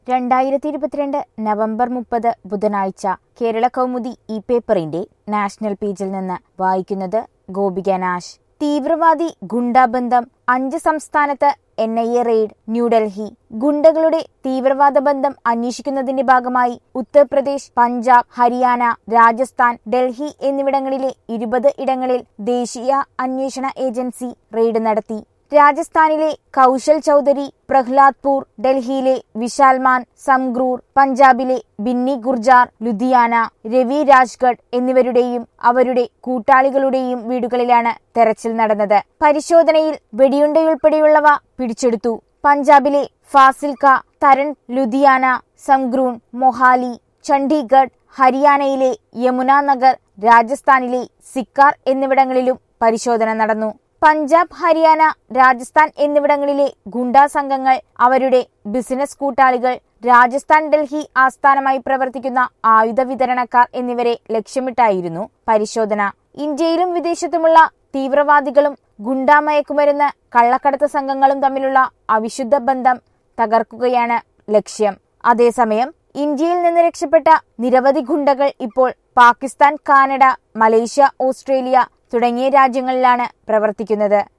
രണ്ടായിരത്തി ഇരുപത്തിരണ്ട് നവംബർ മുപ്പത് ബുധനാഴ്ച കേരള കൗമുദി ഇ പേപ്പറിന്റെ നാഷണൽ പേജിൽ നിന്ന് വായിക്കുന്നത് ഗോപിക നാശ് തീവ്രവാദി ഗുണ്ടാബന്ധം അഞ്ച് സംസ്ഥാനത്ത് N I A raid New Delhi ഗുണ്ടകളുടെ തീവ്രവാദ ബന്ധം അന്വേഷിക്കുന്നതിന്റെ ഭാഗമായി ഉത്തർപ്രദേശ് പഞ്ചാബ് ഹരിയാന രാജസ്ഥാൻ ഡൽഹി എന്നിവിടങ്ങളിലെ ഇരുപത് ഇടങ്ങളിൽ ദേശീയ അന്വേഷണ ഏജൻസി റെയ്ഡ് നടത്തി രാജസ്ഥാനിലെ കൗശൽ ചൌധരി പ്രഹ്ലാദ്പൂർ ഡൽഹിയിലെ വിശാൽമാൻ സംഗ്രൂർ പഞ്ചാബിലെ ബിന്നി ഗുർജാർ ലുധിയാന രവി രാജ്ഗഡ് എന്നിവരുടെയും അവരുടെ കൂട്ടാളികളുടെയും വീടുകളിലാണ് തെരച്ചിൽ നടന്നത് പരിശോധനയിൽ വെടിയുണ്ടയുൾപ്പെടെയുള്ളവ പിടിച്ചെടുത്തു പഞ്ചാബിലെ ഫാസിൽക്ക തരൺ ലുധിയാന സംഗ്രൂൺ മൊഹാലി ചണ്ഡീഗഡ് ഹരിയാനയിലെ യമുന നഗർ രാജസ്ഥാനിലെ സിക്കാർ എന്നിവിടങ്ങളിലും പരിശോധന നടന്നു പഞ്ചാബ് ഹരിയാന രാജസ്ഥാൻ എന്നിവിടങ്ങളിലെ ഗുണ്ടാ സംഘങ്ങൾ അവരുടെ ബിസിനസ് കൂട്ടാളികൾ രാജസ്ഥാൻ ഡൽഹി ആസ്ഥാനമായി പ്രവർത്തിക്കുന്ന ആയുധ വിതരണക്കാർ എന്നിവരെ ലക്ഷ്യമിട്ടായിരുന്നു പരിശോധന ഇന്ത്യയിലും വിദേശത്തുമുള്ള തീവ്രവാദികളും ഗുണ്ടാ മയക്കുമരുന്ന് കള്ളക്കടത്ത് സംഘങ്ങളും തമ്മിലുള്ള അവിശുദ്ധ ബന്ധം തകർക്കുകയാണ് ലക്ഷ്യം അതേസമയം ഇന്ത്യയിൽ നിന്ന് രക്ഷപ്പെട്ട നിരവധി ഗുണ്ടകൾ ഇപ്പോൾ പാകിസ്ഥാൻ കാനഡ മലേഷ്യ ഓസ്ട്രേലിയ തുടങ്ങിയ രാജ്യങ്ങളിലാണ് പ്രവർത്തിക്കുന്നത്